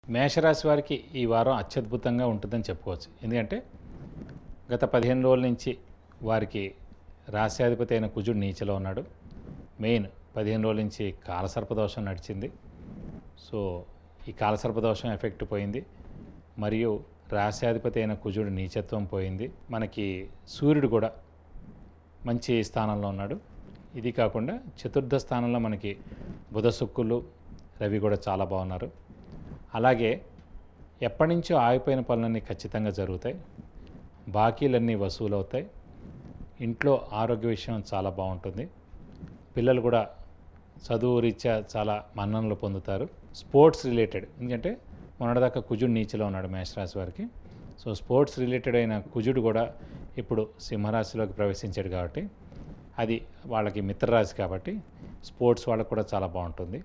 మేషరాశి వారికి ఈ వారం అత్యద్భుతంగా ఉంటుందని చెప్పుకోవచ్చు ఎందుకంటే గత పదిహేను రోజుల నుంచి వారికి రాశ్యాధిపతి అయిన కుజుడు నీచలో ఉన్నాడు మెయిన్ పదిహేను రోజుల నుంచి కాలసర్పదోషం నడిచింది సో ఈ కాలసర్పదోషం ఎఫెక్ట్ పోయింది మరియు రాశ్యాధిపతి అయిన కుజుడు నీచత్వం పోయింది మనకి సూర్యుడు కూడా మంచి స్థానంలో ఉన్నాడు ఇది కాకుండా చతుర్థ స్థానంలో మనకి బుధ శుక్కులు రవి కూడా చాలా బాగున్నారు అలాగే ఎప్పటి నుంచో ఆగిపోయిన పనులన్నీ ఖచ్చితంగా జరుగుతాయి బాకీలన్నీ వసూలు అవుతాయి ఇంట్లో ఆరోగ్య విషయం చాలా బాగుంటుంది పిల్లలు కూడా చదువు రీత్యా చాలా మన్ననలు పొందుతారు స్పోర్ట్స్ రిలేటెడ్ ఎందుకంటే మొన్నటిదాకా కుజుడు నీచిలో ఉన్నాడు మేషరాశి వారికి సో స్పోర్ట్స్ రిలేటెడ్ అయిన కుజుడు కూడా ఇప్పుడు సింహరాశిలోకి ప్రవేశించాడు కాబట్టి అది వాళ్ళకి మిత్రరాశి కాబట్టి స్పోర్ట్స్ వాళ్ళకు కూడా చాలా బాగుంటుంది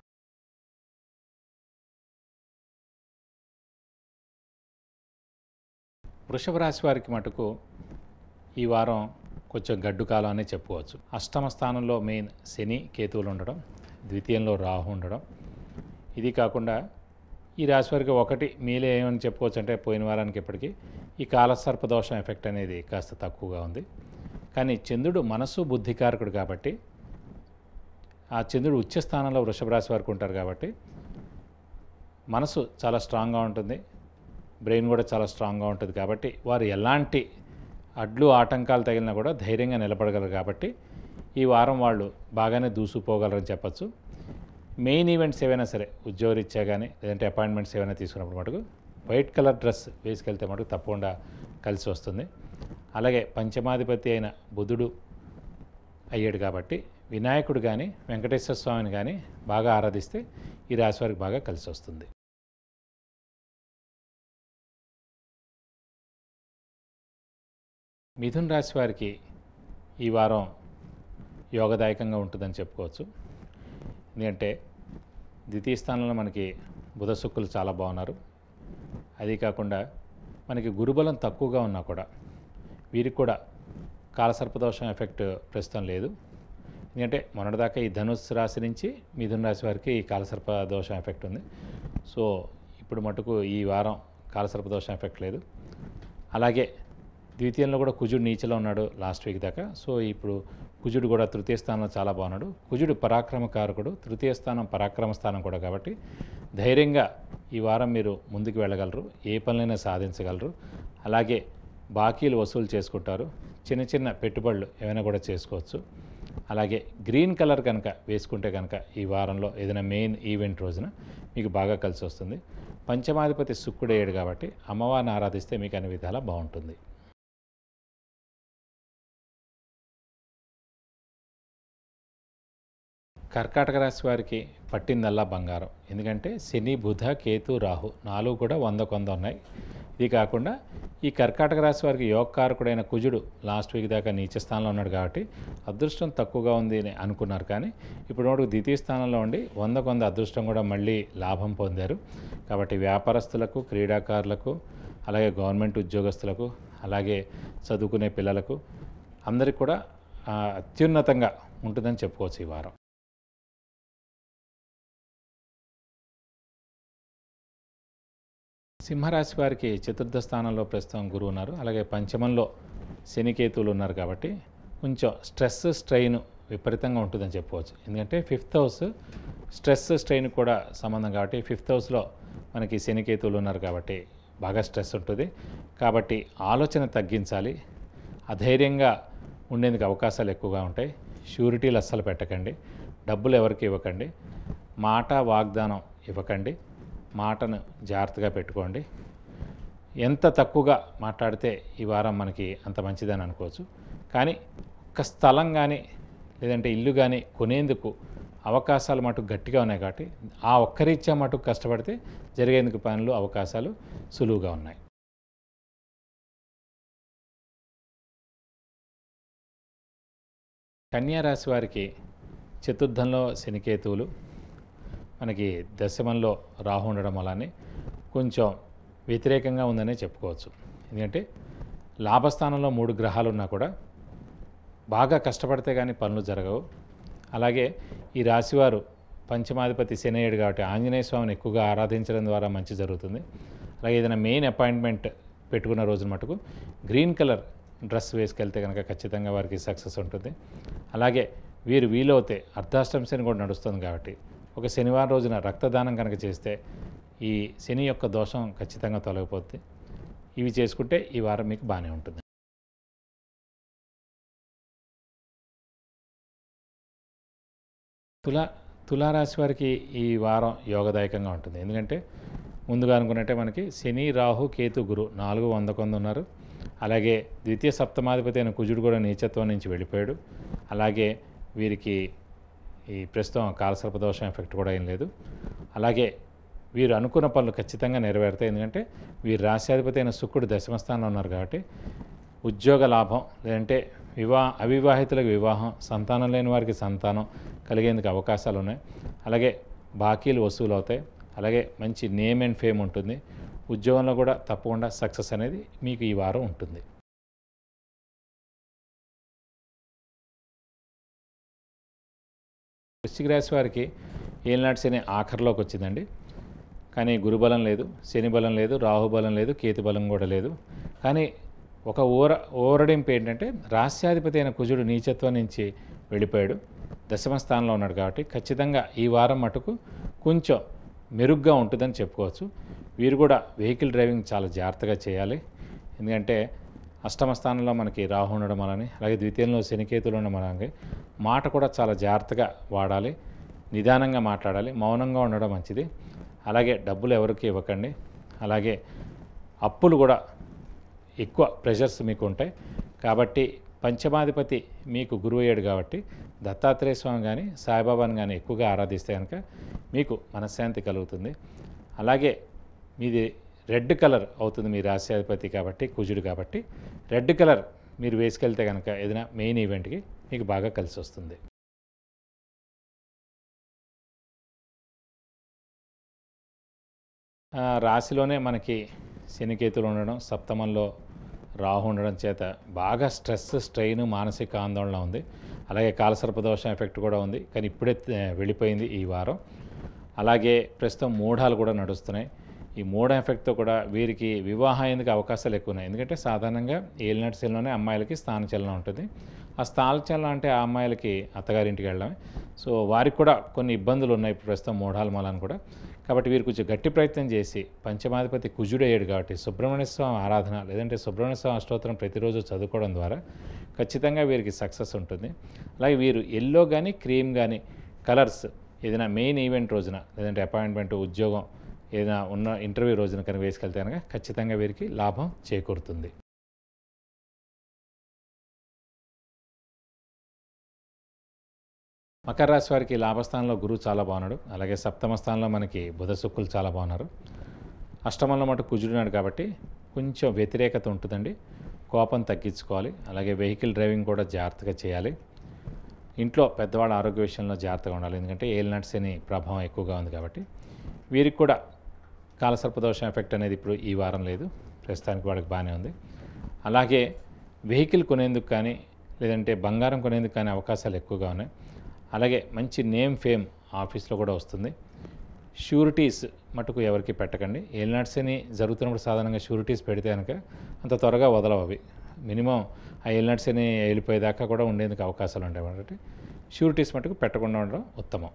వృషభ రాశి వారికి మటుకు ఈ వారం కొంచెం గడ్డు కాలం అనే చెప్పుకోవచ్చు అష్టమ స్థానంలో మెయిన్ శని కేతువులు ఉండడం ద్వితీయంలో రాహు ఉండడం ఇది కాకుండా ఈ రాశి వారికి ఒకటి మీలే ఏమని చెప్పుకోవచ్చు అంటే పోయిన వారానికి ఇప్పటికీ ఈ కాలసర్ప దోషం ఎఫెక్ట్ అనేది కాస్త తక్కువగా ఉంది కానీ చంద్రుడు మనసు బుద్ధికారకుడు కాబట్టి ఆ చంద్రుడు ఉచ్చ స్థానంలో వృషభ రాశి వారికి ఉంటారు కాబట్టి మనసు చాలా స్ట్రాంగ్గా ఉంటుంది బ్రెయిన్ కూడా చాలా స్ట్రాంగ్గా ఉంటుంది కాబట్టి వారు ఎలాంటి అడ్లు ఆటంకాలు తగిలినా కూడా ధైర్యంగా నిలబడగలరు కాబట్టి ఈ వారం వాళ్ళు బాగానే దూసుకుపోగలరని చెప్పచ్చు మెయిన్ ఈవెంట్స్ ఏవైనా సరే ఉద్యోగరీత్యా కానీ లేదంటే అపాయింట్మెంట్స్ ఏవైనా తీసుకున్నప్పుడు మటుకు వైట్ కలర్ డ్రెస్ వేసుకెళ్తే మటుకు తప్పకుండా కలిసి వస్తుంది అలాగే పంచమాధిపతి అయిన బుధుడు అయ్యాడు కాబట్టి వినాయకుడు కానీ వెంకటేశ్వర స్వామిని కానీ బాగా ఆరాధిస్తే ఈ రాశి వారికి బాగా కలిసి వస్తుంది మిథున్ రాశి వారికి ఈ వారం యోగదాయకంగా ఉంటుందని చెప్పుకోవచ్చు ఎందుకంటే ద్వితీయ స్థానంలో మనకి బుధ శుక్కులు చాలా బాగున్నారు అది కాకుండా మనకి గురుబలం తక్కువగా ఉన్నా కూడా వీరికి కూడా కాలసర్పదోషం ఎఫెక్ట్ ప్రస్తుతం లేదు ఎందుకంటే మొన్నటిదాకా ఈ ధనుస్సు రాశి నుంచి మిథున రాశి వారికి ఈ కాలసర్ప దోషం ఎఫెక్ట్ ఉంది సో ఇప్పుడు మటుకు ఈ వారం కాలసర్పదోషం ఎఫెక్ట్ లేదు అలాగే ద్వితీయంలో కూడా కుజుడు నీచలో ఉన్నాడు లాస్ట్ వీక్ దాకా సో ఇప్పుడు కుజుడు కూడా తృతీయ స్థానంలో చాలా బాగున్నాడు కుజుడు పరాక్రమకారకుడు తృతీయ స్థానం పరాక్రమ స్థానం కూడా కాబట్టి ధైర్యంగా ఈ వారం మీరు ముందుకు వెళ్ళగలరు ఏ పనులైనా సాధించగలరు అలాగే బాకీలు వసూలు చేసుకుంటారు చిన్న చిన్న పెట్టుబడులు ఏమైనా కూడా చేసుకోవచ్చు అలాగే గ్రీన్ కలర్ కనుక వేసుకుంటే కనుక ఈ వారంలో ఏదైనా మెయిన్ ఈవెంట్ రోజున మీకు బాగా కలిసి వస్తుంది పంచమాధిపతి శుక్రుడయ్యాడు కాబట్టి అమ్మవారిని ఆరాధిస్తే మీకు అన్ని విధాలా బాగుంటుంది కర్కాటక రాశి వారికి పట్టిందల్లా బంగారం ఎందుకంటే శని బుధ కేతు రాహు నాలుగు కూడా వంద కొంద ఉన్నాయి ఇది కాకుండా ఈ కర్కాటక రాశి వారికి యోగకారకుడైన కుజుడు లాస్ట్ వీక్ దాకా నీచ స్థానంలో ఉన్నాడు కాబట్టి అదృష్టం తక్కువగా ఉంది అని అనుకున్నారు కానీ ఇప్పుడు మటుకు ద్వితీయ స్థానంలో ఉండి వంద కొంద అదృష్టం కూడా మళ్ళీ లాభం పొందారు కాబట్టి వ్యాపారస్తులకు క్రీడాకారులకు అలాగే గవర్నమెంట్ ఉద్యోగస్తులకు అలాగే చదువుకునే పిల్లలకు అందరికి కూడా ఆ, అత్యున్నతంగా ఉంటుందని చెప్పుకోవచ్చు ఈ వారం సింహరాశి వారికి చతుర్థ స్థానంలో ప్రస్తుతం గురువు ఉన్నారు అలాగే పంచమంలో శనికేతువులు ఉన్నారు కాబట్టి కొంచెం స్ట్రెస్ స్ట్రెయిన్ విపరీతంగా ఉంటుందని చెప్పుకోవచ్చు ఎందుకంటే ఫిఫ్త్ హౌస్ స్ట్రెస్ స్ట్రెయిన్ కూడా సంబంధం కాబట్టి ఫిఫ్త్ హౌస్లో మనకి శనికేతువులు ఉన్నారు కాబట్టి బాగా స్ట్రెస్ ఉంటుంది కాబట్టి ఆలోచన తగ్గించాలి అధైర్యంగా ఉండేందుకు అవకాశాలు ఎక్కువగా ఉంటాయి షూరిటీలు అస్సలు పెట్టకండి డబ్బులు ఎవరికి ఇవ్వకండి మాట వాగ్దానం ఇవ్వకండి మాటను జాగ్రత్తగా పెట్టుకోండి ఎంత తక్కువగా మాట్లాడితే ఈ వారం మనకి అంత మంచిదని అనుకోవచ్చు కానీ ఒక్క స్థలం కానీ లేదంటే ఇల్లు కానీ కొనేందుకు అవకాశాలు మటుకు గట్టిగా ఉన్నాయి కాబట్టి ఆ ఒక్కరీత్యా మటుకు కష్టపడితే జరిగేందుకు పనులు అవకాశాలు సులువుగా ఉన్నాయి కన్యా రాశి వారికి చతుర్థంలో శనికేతువులు మనకి దశమంలో రాహు ఉండడం వల్లనే కొంచెం వ్యతిరేకంగా ఉందనే చెప్పుకోవచ్చు ఎందుకంటే లాభస్థానంలో మూడు గ్రహాలు ఉన్నా కూడా బాగా కష్టపడితే కానీ పనులు జరగవు అలాగే ఈ రాశివారు పంచమాధిపతి శనేయుడు కాబట్టి ఆంజనేయ స్వామిని ఎక్కువగా ఆరాధించడం ద్వారా మంచి జరుగుతుంది అలాగే ఏదైనా మెయిన్ అపాయింట్మెంట్ పెట్టుకున్న రోజున మటుకు గ్రీన్ కలర్ డ్రెస్ వేసుకెళ్తే కనుక ఖచ్చితంగా వారికి సక్సెస్ ఉంటుంది అలాగే వీరు వీలవుతే అర్ధాష్టమ శని కూడా నడుస్తుంది కాబట్టి ఒక శనివారం రోజున రక్తదానం కనుక చేస్తే ఈ శని యొక్క దోషం ఖచ్చితంగా తొలగిపోతుంది ఇవి చేసుకుంటే ఈ వారం మీకు బాగానే ఉంటుంది తులా తులారాశి వారికి ఈ వారం యోగదాయకంగా ఉంటుంది ఎందుకంటే ముందుగా అనుకున్నట్టే మనకి శని రాహు కేతు గురు నాలుగు వంద కొంది ఉన్నారు అలాగే ద్వితీయ సప్తమాధిపతి అయిన కుజుడు కూడా నీచత్వం నుంచి వెళ్ళిపోయాడు అలాగే వీరికి ఈ ప్రస్తుతం కాలసర్పదోషం ఎఫెక్ట్ కూడా ఏం లేదు అలాగే వీరు అనుకున్న పనులు ఖచ్చితంగా నెరవేరుతాయి ఎందుకంటే వీరు రాశ్యాధిపతి అయిన శుక్రుడు దశమ స్థానంలో ఉన్నారు కాబట్టి ఉద్యోగ లాభం లేదంటే వివాహ అవివాహితులకు వివాహం సంతానం లేని వారికి సంతానం కలిగేందుకు అవకాశాలు ఉన్నాయి అలాగే బాకీలు వసూలు అవుతాయి అలాగే మంచి నేమ్ అండ్ ఫేమ్ ఉంటుంది ఉద్యోగంలో కూడా తప్పకుండా సక్సెస్ అనేది మీకు ఈ వారం ఉంటుంది వృశ్చిక రాశి వారికి ఏలినాటి శని ఆఖరిలోకి వచ్చిందండి కానీ గురుబలం లేదు శని బలం లేదు రాహుబలం లేదు కేతు బలం కూడా లేదు కానీ ఒక ఊర ఊరడింపు ఏంటంటే రాస్యాధిపతి అయిన కుజుడు నీచత్వం నుంచి వెళ్ళిపోయాడు దశమ స్థానంలో ఉన్నాడు కాబట్టి ఖచ్చితంగా ఈ వారం మటుకు కొంచెం మెరుగ్గా ఉంటుందని చెప్పుకోవచ్చు వీరు కూడా వెహికల్ డ్రైవింగ్ చాలా జాగ్రత్తగా చేయాలి ఎందుకంటే అష్టమ స్థానంలో మనకి రాహు ఉండడం వలని అలాగే ద్వితీయంలో శనికేతులు ఉండడం వలని మాట కూడా చాలా జాగ్రత్తగా వాడాలి నిదానంగా మాట్లాడాలి మౌనంగా ఉండడం మంచిది అలాగే డబ్బులు ఎవరికి ఇవ్వకండి అలాగే అప్పులు కూడా ఎక్కువ ప్రెషర్స్ మీకు ఉంటాయి కాబట్టి పంచమాధిపతి మీకు గురువు అయ్యాడు కాబట్టి దత్తాత్రేయ స్వామి కానీ సాయిబాబాని కానీ ఎక్కువగా ఆరాధిస్తే కనుక మీకు మనశ్శాంతి కలుగుతుంది అలాగే మీది రెడ్ కలర్ అవుతుంది మీ రాశ్యాధిపతి కాబట్టి కుజుడు కాబట్టి రెడ్ కలర్ మీరు వేసుకెళ్తే కనుక ఏదైనా మెయిన్ ఈవెంట్కి మీకు బాగా కలిసి వస్తుంది ఆ, రాశిలోనే మనకి శనికేతులు ఉండడం సప్తమంలో రాహు ఉండడం చేత బాగా స్ట్రెస్ స్ట్రెయిన్ మానసిక ఆందోళన ఉంది అలాగే కాలసర్పదోషం ఎఫెక్ట్ కూడా ఉంది కానీ ఇప్పుడే ఆ, వెళ్ళిపోయింది ఈ వారం అలాగే ప్రస్తుతం మూఢాలు కూడా నడుస్తున్నాయి ఈ మూఢ ఎఫెక్ట్తో కూడా వీరికి వివాహం అయ్యేందుకు అవకాశాలు ఎక్కువ ఉన్నాయి ఎందుకంటే సాధారణంగా ఏలినట్ శైలిలోనే అమ్మాయిలకి స్థానచలనం ఉంటుంది ఆ స్థానచలనం అంటే ఆ అమ్మాయిలకి అత్తగారింటికి వెళ్ళడమే సో వారికి కూడా కొన్ని ఇబ్బందులు ఉన్నాయి ఇప్పుడు ప్రస్తుతం మూఢాల మూలాన్ని కూడా కాబట్టి వీరు కొంచెం గట్టి ప్రయత్నం చేసి పంచమాధిపతి కుజుడయ్యాడు కాబట్టి సుబ్రహ్మణ్య స్వామి ఆరాధన లేదంటే సుబ్రహ్మణ్య స్వామి అష్టోత్తరం ప్రతిరోజు చదువుకోవడం ద్వారా ఖచ్చితంగా వీరికి సక్సెస్ ఉంటుంది అలాగే వీరు ఎల్లో కానీ క్రీమ్ కానీ కలర్స్ ఏదైనా మెయిన్ ఈవెంట్ రోజున లేదంటే అపాయింట్మెంట్ ఉద్యోగం ఏదైనా ఉన్న ఇంటర్వ్యూ రోజున కనుక వేసుకెళ్తే కనుక ఖచ్చితంగా వీరికి లాభం చేకూరుతుంది మకర రాశి వారికి లాభస్థానంలో గురువు చాలా బాగున్నాడు అలాగే సప్తమ స్థానంలో మనకి బుధ శుక్కులు చాలా బాగున్నారు అష్టమంలో మటు కుజుడున్నాడు కాబట్టి కొంచెం వ్యతిరేకత ఉంటుందండి కోపం తగ్గించుకోవాలి అలాగే వెహికల్ డ్రైవింగ్ కూడా జాగ్రత్తగా చేయాలి ఇంట్లో పెద్దవాళ్ళ ఆరోగ్య విషయంలో జాగ్రత్తగా ఉండాలి ఎందుకంటే ఏలినట్స్ అని ప్రభావం ఎక్కువగా ఉంది కాబట్టి వీరికి కూడా కాలసర్పదోషం ఎఫెక్ట్ అనేది ఇప్పుడు ఈ వారం లేదు ప్రస్తుతానికి వాళ్ళకి బాగానే ఉంది అలాగే వెహికల్ కొనేందుకు కానీ లేదంటే బంగారం కొనేందుకు కానీ అవకాశాలు ఎక్కువగా ఉన్నాయి అలాగే మంచి నేమ్ ఫేమ్ ఆఫీస్లో కూడా వస్తుంది షూరిటీస్ మటుకు ఎవరికి పెట్టకండి ఏలినాట్స్ అని జరుగుతున్నప్పుడు సాధారణంగా షూరిటీస్ పెడితే కనుక అంత త్వరగా వదలవు అవి మినిమం ఆ ఏలినాట్స్ అని వెళ్ళిపోయేదాకా కూడా ఉండేందుకు అవకాశాలు ఉంటాయి కాబట్టి షూరిటీస్ మటుకు పెట్టకుండా ఉండడం ఉత్తమం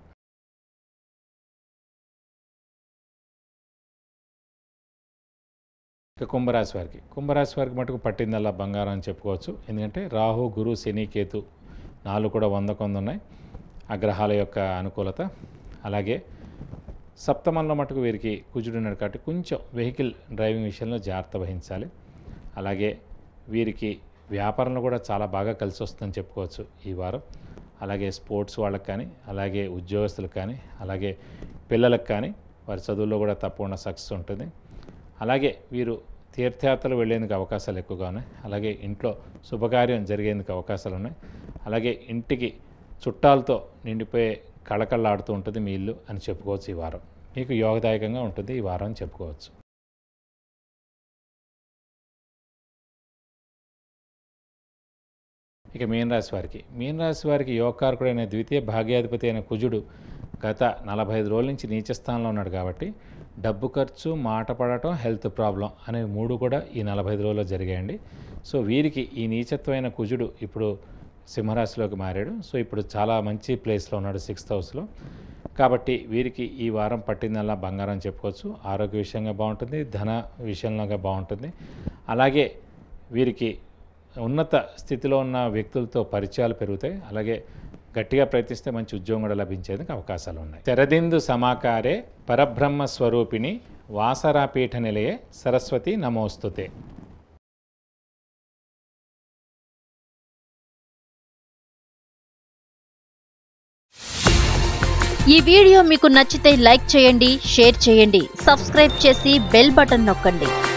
ఇక కుంభరాశి వారికి కుంభరాశి వారికి మటుకు పట్టిందల్లా బంగారం అని చెప్పుకోవచ్చు ఎందుకంటే రాహు గురు శని కేతు నాలుగు కూడా వంద కొంద ఉన్నాయి ఆ గ్రహాల యొక్క అనుకూలత అలాగే సప్తమంలో మటుకు వీరికి కుజుడు ఉన్నాడు కాబట్టి కొంచెం వెహికల్ డ్రైవింగ్ విషయంలో జాగ్రత్త వహించాలి అలాగే వీరికి వ్యాపారంలో కూడా చాలా బాగా కలిసి వస్తుందని చెప్పుకోవచ్చు ఈ వారం అలాగే స్పోర్ట్స్ వాళ్ళకి కానీ అలాగే ఉద్యోగస్తులకు కానీ అలాగే పిల్లలకు కానీ వారి చదువుల్లో కూడా తప్పకుండా సక్సెస్ ఉంటుంది అలాగే వీరు తీర్థయాత్రలు వెళ్ళేందుకు అవకాశాలు ఎక్కువగా ఉన్నాయి అలాగే ఇంట్లో శుభకార్యం జరిగేందుకు అవకాశాలు ఉన్నాయి అలాగే ఇంటికి చుట్టాలతో నిండిపోయే కళకళలాడుతూ ఉంటుంది మీ ఇల్లు అని చెప్పుకోవచ్చు ఈ వారం మీకు యోగదాయకంగా ఉంటుంది ఈ వారం అని చెప్పుకోవచ్చు ఇక మీన రాశి వారికి మీన రాశి వారికి యోగకారకుడైన ద్వితీయ భాగ్యాధిపతి అయిన కుజుడు గత నలభై ఐదు రోజుల నుంచి నీచ స్థానంలో ఉన్నాడు కాబట్టి డబ్బు ఖర్చు మాట పడటం హెల్త్ ప్రాబ్లం అనే మూడు కూడా ఈ నలభై ఐదు రోజుల్లో జరిగాయండి సో వీరికి ఈ నీచత్వమైన కుజుడు ఇప్పుడు సింహరాశిలోకి మారాడు సో ఇప్పుడు చాలా మంచి ప్లేస్లో ఉన్నాడు సిక్స్త్ హౌస్లో కాబట్టి వీరికి ఈ వారం పట్టిందల్లా బంగారం చెప్పుకోవచ్చు ఆరోగ్య విషయంగా బాగుంటుంది ధన విషయంలో బాగుంటుంది అలాగే వీరికి ఉన్నత స్థితిలో ఉన్న వ్యక్తులతో పరిచయాలు పెరుగుతాయి అలాగే గట్టిగా ప్రయత్నిస్తే మంచి ఉద్యోగం కూడా లభించేందుకు అవకాశాలు ఉన్నాయి తెరదిందు సమాకారే పరబ్రహ్మ స్వరూపిణి వాసరాపీఠ నిలయే సరస్వతి నమోస్తుతే ఈ వీడియో మీకు నచ్చితే లైక్ చేయండి షేర్ చేయండి సబ్స్క్రైబ్ చేసి బెల్ బటన్ నొక్కండి